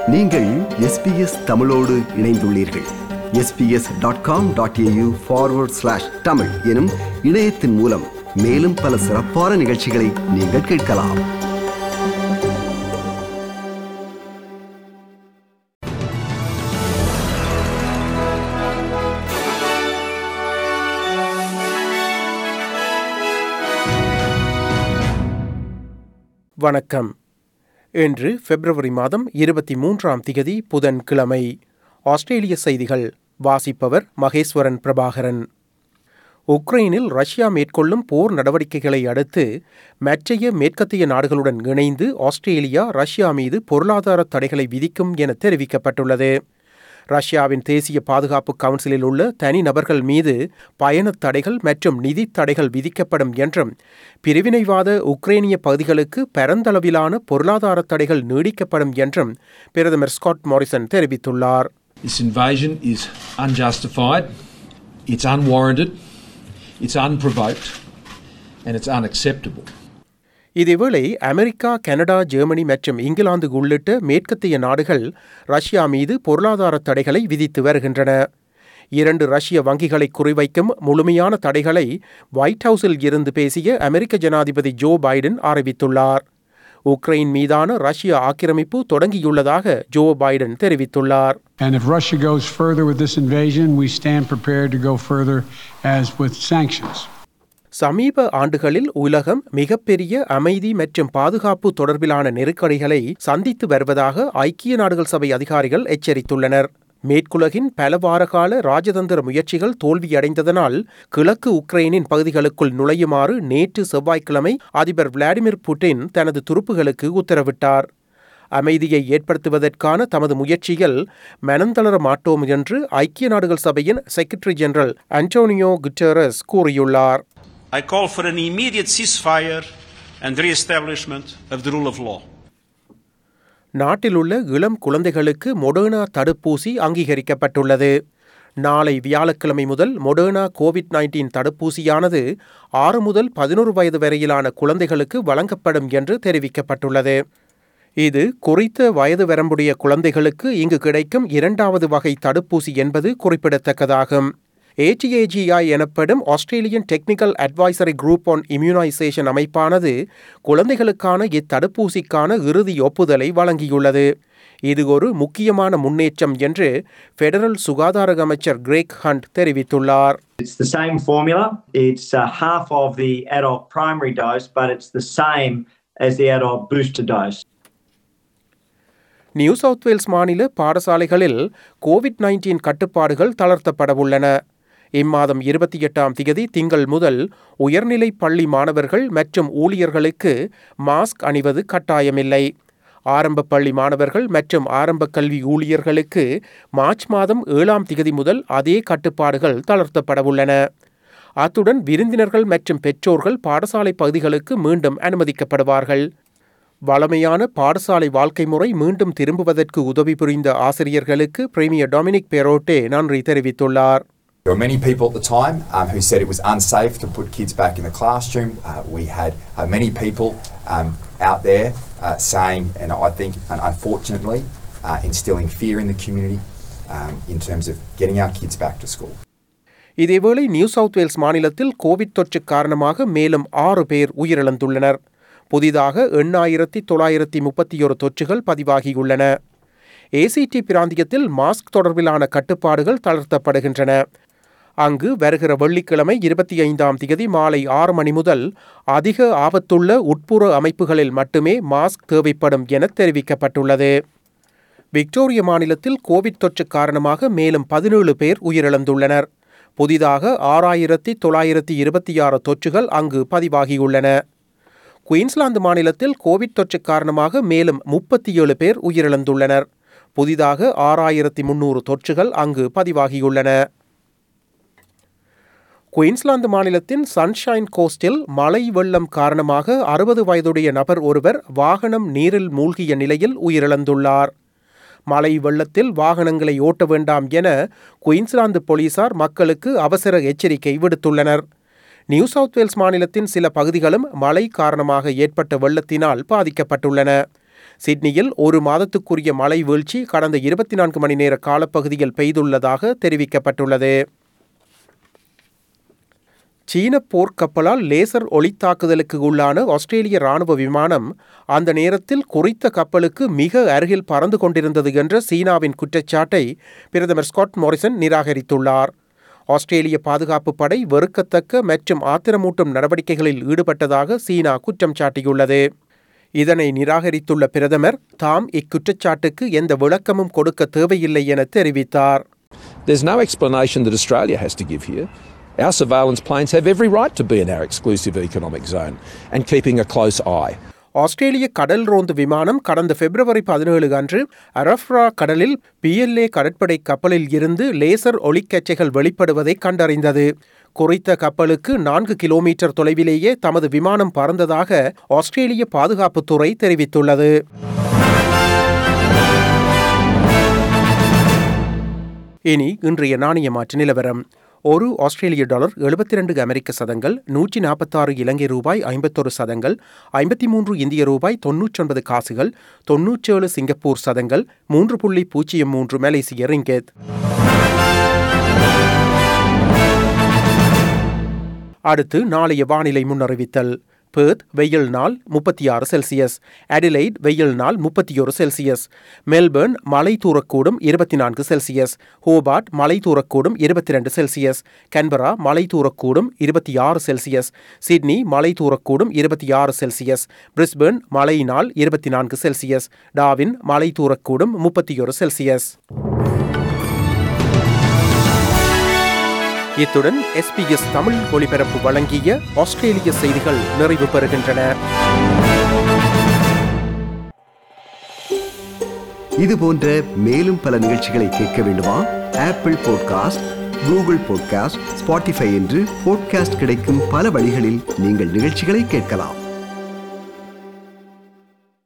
நீங்கள் எஸ்பிஎஸ் தமிழோடு இணைந்துள்ளீர்கள் SBS dot com dot AU forward slash Tamil எனும் இணையத்தின் மூலம் மேலும் பல சிறப்பான நிகழ்ச்சிகளை நீங்கள் கேட்கலாம் வணக்கம் இன்று பிப்ரவரி மாதம் இருபத்தி மூன்றாம் திகதி புதன்கிழமை ஆஸ்திரேலிய செய்திகள் வாசிப்பவர் மகேஸ்வரன் பிரபாகரன் உக்ரைனில் ரஷ்யா மேற்கொள்ளும் போர் நடவடிக்கைகளை அடுத்து மற்றைய மேற்கத்திய நாடுகளுடன் இணைந்து ஆஸ்திரேலியா ரஷ்யா மீது பொருளாதார தடைகளை விதிக்கும் என தெரிவிக்கப்பட்டுள்ளது ரஷ்யாவின் தேசிய பாதுகாப்பு கவுன்சிலில் உள்ள தனிநபர்கள் மீது பயணத் தடைகள் மற்றும் நிதி தடைகள் விதிக்கப்படும் என்றும் பிரிவினைவாத உக்ரைனிய பகுதிகளுக்கு பரந்தளவிலான பொருளாதார தடைகள் நீடிக்கப்படும் என்றும் பிரதமர் ஸ்காட் மாரிசன் தெரிவித்துள்ளார் This invasion is unjustified, it's unwarranted, it's unprovoked, and it's unacceptable. இதேவேளை அமெரிக்கா கனடா ஜெர்மனி மற்றும் இங்கிலாந்து உள்ளிட்ட மேற்கத்திய நாடுகள் ரஷ்யா மீது பொருளாதார தடைகளை விதித்து வருகின்றன இரண்டு ரஷ்ய வங்கிகளை குறிவைக்கும் முழுமையான தடைகளை ஒயிட் ஹவுஸில் இருந்து பேசிய அமெரிக்க ஜனாதிபதி ஜோ பைடன் அறிவித்துள்ளார் உக்ரைன் மீதான ரஷ்ய ஆக்கிரமிப்பு தொடங்கியுள்ளதாக ஜோ பைடன் தெரிவித்துள்ளார் And if Russia goes further with this invasion, we stand prepared to go further as with sanctions. சமீப ஆண்டுகளில் உலகம் மிகப்பெரிய அமைதி மற்றும் பாதுகாப்பு தொடர்பிலான நெருக்கடிகளை சந்தித்து வருவதாக ஐக்கிய நாடுகள் சபை அதிகாரிகள் எச்சரித்துள்ளனர் மேற்குலகின் பல வாரகால ராஜதந்திர முயற்சிகள் தோல்வியடைந்ததனால் கிழக்கு உக்ரைனின் பகுதிகளுக்குள் நுழையுமாறு நேற்று செவ்வாய்க்கிழமை அதிபர் விளாடிமிர் புட்டின் தனது துருப்புகளுக்கு உத்தரவிட்டார் அமைதியை ஏற்படுத்துவதற்கான தமது முயற்சிகள் மனந்தளர மாட்டோம் என்று ஐக்கிய நாடுகள் சபையின் செக்ரட்டரி ஜெனரல் அன்டோனியோ குட்டரஸ் கூறியுள்ளார் I call for an immediate ceasefire and re-establishment of the rule of law. நாட்டிலுள்ள இளம் குழந்தைகளுக்கு மொடர்னா தடுப்பூசி அங்கீகரிக்கப்பட்டுள்ளது நாளை வியாழக்கிழமை முதல் மொடர்னா கோவிட் நைன்டீன் தடுப்பூசியானது ஆறு முதல் பதினோரு வயது வரையிலான குழந்தைகளுக்கு வழங்கப்படும் என்று தெரிவிக்கப்பட்டுள்ளது இது குறித்த வயது வரம்புடைய குழந்தைகளுக்கு இங்கு கிடைக்கும் இரண்டாவது வகை தடுப்பூசி என்பது குறிப்பிடத்தக்கதாகும் ஏடிஏஜிஐ எனப்படும் Australian technical advisory group on immunisation அமைப்பானது குழந்தைகளுக்கான இத்தடுப்பூசிக்கான இறுதி ஒப்புதலை வழங்கியுள்ளது இது ஒரு முக்கியமான முன்னேற்றம் என்று பெடரல் சுகாதார அமைச்சர் கிரேக் ஹண்ட் தெரிவித்துள்ளார் It's the same formula. It's uh, half of the adult primary dose, but it's the same as the adult booster dose. New South Wales மாநில பாடசாலைகளில் கோவிட் நைன்டீன் கட்டுப்பாடுகள் தளர்த்தப்படவுள்ளன இம்மாதம் இருபத்தி எட்டாம் திகதி திங்கள் முதல் உயர்நிலை பள்ளி மாணவர்கள் மற்றும் ஊழியர்களுக்கு மாஸ்க் அணிவது கட்டாயமில்லை ஆரம்ப பள்ளி மாணவர்கள் மற்றும் ஆரம்ப கல்வி ஊழியர்களுக்கு மார்ச் மாதம் ஏழாம் திகதி முதல் அதே கட்டுப்பாடுகள் தளர்த்தப்படவுள்ளன அத்துடன் விருந்தினர்கள் மற்றும் பெற்றோர்கள் பாடசாலை பகுதிகளுக்கு மீண்டும் அனுமதிக்கப்படுவார்கள் வளமையான பாடசாலை வாழ்க்கை முறை மீண்டும் திரும்புவதற்கு உதவி புரிந்த ஆசிரியர்களுக்கு பிரீமியர் டொமினிக் பெரோட்டே நன்றி தெரிவித்துள்ளார் There were many people at the time um, who said it was unsafe to put kids back in the classroom. Uh, we had uh, many people um, out there uh, saying, and I think and unfortunately, uh, instilling fear in the community um, in terms of getting our kids back to school. இதேவேளை New South Wales மாநிலத்தில் covid தொற்று காரணமாக மேலும் ஆறு பேர் உயிரிழந்துள்ளனர் புதிதாக எண்ணாயிரத்தி தொள்ளாயிரத்தி முப்பத்தி ஒரு தொற்றுகள் பதிவாகியுள்ளன ஏசிடி பிராந்தியத்தில் மாஸ்க் தொடர்பிலான கட்டுப்பாடுகள் தளர்த்தப்படுகின்றன அங்கு வருகிற வெள்ளிக்கிழமை இருபத்தி ஐந்தாம் திகதி மாலை ஆறு மணி முதல் அதிக ஆபத்துள்ள உட்புற அமைப்புகளில் மட்டுமே மாஸ்க் தேவைப்படும் என தெரிவிக்கப்பட்டுள்ளது விக்டோரிய மாநிலத்தில் கோவிட் தொற்று காரணமாக மேலும் பதினேழு பேர் உயிரிழந்துள்ளனர் புதிதாக ஆறாயிரத்தி தொள்ளாயிரத்தி இருபத்தி ஆறு தொற்றுகள் அங்கு பதிவாகியுள்ளன குயின்ஸ்லாந்து மாநிலத்தில் கோவிட் தொற்று காரணமாக மேலும் முப்பத்தி ஏழு பேர் உயிரிழந்துள்ளனர் புதிதாக ஆறாயிரத்தி முன்னூறு தொற்றுகள் அங்கு பதிவாகியுள்ளன குயின்ஸ்லாந்து மாநிலத்தின் சன்ஷைன் கோஸ்டில் மழை வெள்ளம் காரணமாக அறுபது வயதுடைய நபர் ஒருவர் வாகனம் நீரில் மூழ்கிய நிலையில் உயிரிழந்துள்ளார் மழை வெள்ளத்தில் வாகனங்களை ஓட்ட வேண்டாம் என குயின்ஸ்லாந்து போலீசார் மக்களுக்கு அவசர எச்சரிக்கை விடுத்துள்ளனர் நியூ சவுத் வேல்ஸ் மாநிலத்தின் சில பகுதிகளும் மழை காரணமாக ஏற்பட்ட வெள்ளத்தினால் பாதிக்கப்பட்டுள்ளன சிட்னியில் ஒரு மாதத்துக்குரிய மழை வீழ்ச்சி கடந்த இருபத்தி நான்கு மணி நேர காலப்பகுதியில் பெய்துள்ளதாக தெரிவிக்கப்பட்டுள்ளது சீன போர்க்கப்பலால் லேசர் ஒளித்தாக்குதலுக்கு உள்ளான ஆஸ்திரேலிய ராணுவ விமானம் அந்த நேரத்தில் குறித்த கப்பலுக்கு மிக அருகில் பறந்து கொண்டிருந்தது என்ற சீனாவின் குற்றச்சாட்டை பிரதமர் ஸ்காட் மோரிசன் நிராகரித்துள்ளார் ஆஸ்திரேலிய பாதுகாப்பு படை வெறுக்கத்தக்க மற்றும் ஆத்திரமூட்டும் நடவடிக்கைகளில் ஈடுபட்டதாக சீனா குற்றம் சாட்டியுள்ளது இதனை நிராகரித்துள்ள பிரதமர் தாம் இக்குற்றச்சாட்டுக்கு எந்த விளக்கமும் கொடுக்க தேவையில்லை என தெரிவித்தார் There's no explanation that Australia has to give here. Our surveillance planes have every right to be in our exclusive economic zone and keeping a close eye. ஆஸ்திரேலிய கடல் ரோந்து விமானம் கடந்த பிப்ரவரி பதினேழு அன்று அரஃப்ரா கடலில் பிஎல்ஏ கடற்படை கப்பலில் இருந்து லேசர் ஒளிக்கச்சைகள் வெளிப்படுவதை கண்டறிந்தது குறித்த கப்பலுக்கு நான்கு கிலோமீட்டர் தொலைவிலேயே தமது விமானம் பறந்ததாக ஆஸ்திரேலிய பாதுகாப்புத்துறை தெரிவித்துள்ளது இனி இன்றைய நாணய மாற்று நிலவரம் ஒரு ஆஸ்திரேலிய டாலர் எழுபத்தி ரெண்டு அமெரிக்க சதங்கள் நூற்றி நாற்பத்தாறு இலங்கை ரூபாய் ஐம்பத்தொரு சதங்கள் ஐம்பத்தி மூன்று இந்திய ரூபாய் தொன்னூற்றொன்பது காசுகள் தொன்னூற்றேழு சிங்கப்பூர் சதங்கள் மூன்று புள்ளி பூஜ்ஜியம் மூன்று மலேசிய ரிங்கெத் அடுத்து நாளைய வானிலை முன்னறிவித்தல் பேர்த் வெயில் நாள் முப்பத்தி ஆறு செல்சியஸ் அடிலைட் வெயில் நாள் முப்பத்தி ஒரு செல்சியஸ் மெல்பர்ன் மலை தூரக்கூடும் இருபத்தி நான்கு செல்சியஸ் ஹோபார்ட் மலை தூரக்கூடும் இருபத்தி ரெண்டு செல்சியஸ் கன்பரா மலை தூரக்கூடும் இருபத்தி ஆறு செல்சியஸ் சிட்னி மலை தூரக்கூடும் இருபத்தி ஆறு செல்சியஸ் பிரிஸ்பர்ன் மழை நாள் இருபத்தி நான்கு செல்சியஸ் டாவின் மலை தூரக்கூடும் முப்பத்தி ஒரு செல்சியஸ் இத்துடன் எஸ்பிஎஸ் தமிழ் ஒலிபரப்பு வழங்கிய ஆஸ்திரேலிய செய்திகள் நிறைவு பெறுகின்றன இது போன்ற மேலும் பல நிகழ்ச்சிகளை கேட்க வேண்டுமா Apple podcast Google podcast Spotify என்று பாட்காஸ்ட் கிடைக்கும் பல வழிகளில் நீங்கள் நிகழ்ச்சிகளை கேட்கலாம்